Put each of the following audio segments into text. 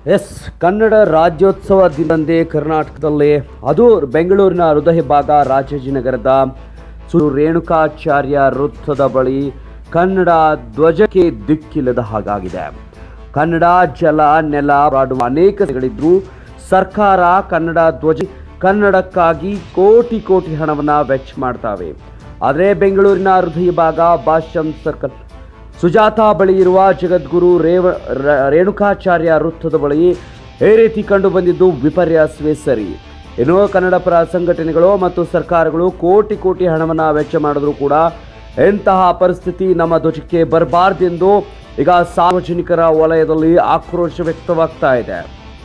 S Kannada Rajyotsava ದಿನದಂದೇ ಕರ್ನಾಟಕದಲ್ಲಿ ಅದು ಬೆಂಗಳೂರಿನ ಹೃದಯ ಭಾಗ ರಾಜಾಜಿನಗರದ ಸು ರೇಣುಕಾಚಾರ್ಯ ವೃತ್ತದ ಬಳಿ ಕನ್ನಡ ಧ್ವಜಕ್ಕೆ ದಿಕ್ಕಿಲ್ಲದ ಹಾಗಾಗಿದೆ ಕನ್ನಡ ಜಲ ನೆಲ ಆಡುವ ಅನೇಕ ಸ್ಥಳಗಳಿದ್ರು ಸರ್ಕಾರ ಕನ್ನಡ ಧ್ವಜ ಕನ್ನಡಕ್ಕಾಗಿ ಕೋಟಿ ಕೋಟಿ ಹಣವನ್ನ ವೆಚ್ಚ ಮಾಡ್ತಾವೆ ಆದರೆ ಬೆಂಗಳೂರಿನ ಹೃದಯ ಭಾಗ ಭಾಷ್ಯಂ ಸರ್ಕಲ್ ಸುಜಾತ ಬಳಿ ಇರುವ ಜಗದ್ಗುರು ರೇವ ರ- ರೇಣುಕಾಚಾರ್ಯ ವೃತ್ತದ ಬಳಿ ಈ ರೀತಿ ಕಂಡು ಬಂದಿದ್ದು ವಿಪರ್ಯಾಸವೇ ಸರಿ ಇನ್ನು ಕನ್ನಡ ಪರ ಸಂಘಟನೆಗಳು ಮತ್ತು ಸರ್ಕಾರಗಳು ಕೋಟಿ ಕೋಟಿ ಹಣವನ್ನ ವೆಚ್ಚ ಮಾಡಿದ್ರು ಕೂಡ ಎಂತಹ ಪರಿಸ್ಥಿತಿ ನಮ್ಮ ಧ್ವಜಕ್ಕೆ ಬರಬಾರ್ದೆಂದು ಈಗ ಸಾರ್ವಜನಿಕರ ವಲಯದಲ್ಲಿ ಆಕ್ರೋಶ ವ್ಯಕ್ತವಾಗ್ತಾ ಇದೆ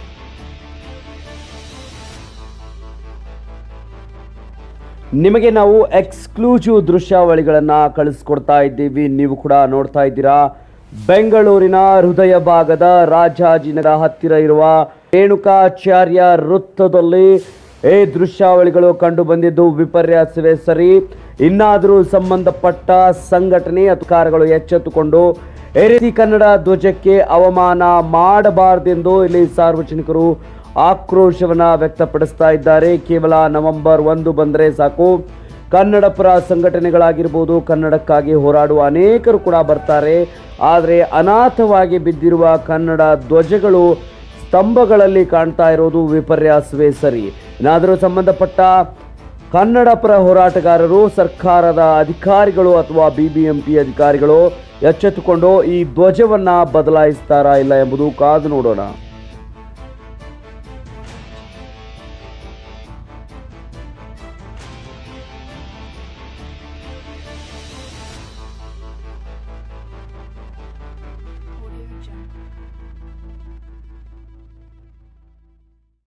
ನಿಮಗೆ ನಾವು ಎಕ್ಸ್ಕ್ಲೂಸಿವ್ ದೃಶ್ಯಾವಳಿಗಳನ್ನು ಕಳಿಸ್ಕೊಡ್ತಾ ಇದ್ದೀವಿ ನೀವು ಕೂಡ ನೋಡ್ತಾ ಇದ್ದೀರಾ ಬೆಂಗಳೂರಿನ ಹೃದಯ ಭಾಗದ ರಾಜಾಜಿನಗರ ಹತ್ತಿರ ಇರುವ ರೇಣುಕಾಚಾರ್ಯ ವೃತ್ತದಲ್ಲಿ ಈ ದೃಶ್ಯಾವಳಿಗಳು ಕಂಡು ಬಂದಿದ್ದು ವಿಪರ್ಯಾಸವೇ ಸರಿ ಇನ್ನಾದರೂ ಸಂಬಂಧಪಟ್ಟ ಸಂಘಟನೆ ಅಧಿಕಾರಿಗಳು ಎಚ್ಚೆತ್ತುಕೊಂಡು ಈ ರೀತಿ ಕನ್ನಡ ಧ್ವಜಕ್ಕೆ ಅವಮಾನ ಮಾಡಬಾರದೆಂದು ಇಲ್ಲಿ ಸಾರ್ವಜನಿಕರು ಆಕ್ರೋಶವನ್ನ ವ್ಯಕ್ತಪಡಿಸ್ತಾ ಇದ್ದಾರೆ ಕೇವಲ ನವೆಂಬರ್ ಒಂದು ಬಂದರೆ ಸಾಕು ಕನ್ನಡ ಪರ ಸಂಘಟನೆಗಳಾಗಿರ್ಬೋದು ಕನ್ನಡಕ್ಕಾಗಿ ಹೋರಾಡುವ ಅನೇಕರು ಕೂಡ ಬರ್ತಾರೆ ಆದರೆ ಅನಾಥವಾಗಿ ಬಿದ್ದಿರುವ ಕನ್ನಡ ಧ್ವಜಗಳು ಸ್ತಂಭಗಳಲ್ಲಿ ಕಾಣ್ತಾ ಇರೋದು ವಿಪರ್ಯಾಸವೇ ಸರಿ ಏನಾದರೂ ಸಂಬಂಧಪಟ್ಟ ಕನ್ನಡ ಪರ ಹೋರಾಟಗಾರರು ಸರ್ಕಾರದ ಅಧಿಕಾರಿಗಳು ಅಥವಾ ಬಿಬಿಎಂಪಿ ಅಧಿಕಾರಿಗಳು ಎಚ್ಚೆತ್ತುಕೊಂಡು ಈ ಧ್ವಜವನ್ನ ಬದಲಾಯಿಸ್ತಾರಾ ಇಲ್ಲ ಎಂಬುದು ಕಾದು ನೋಡೋಣ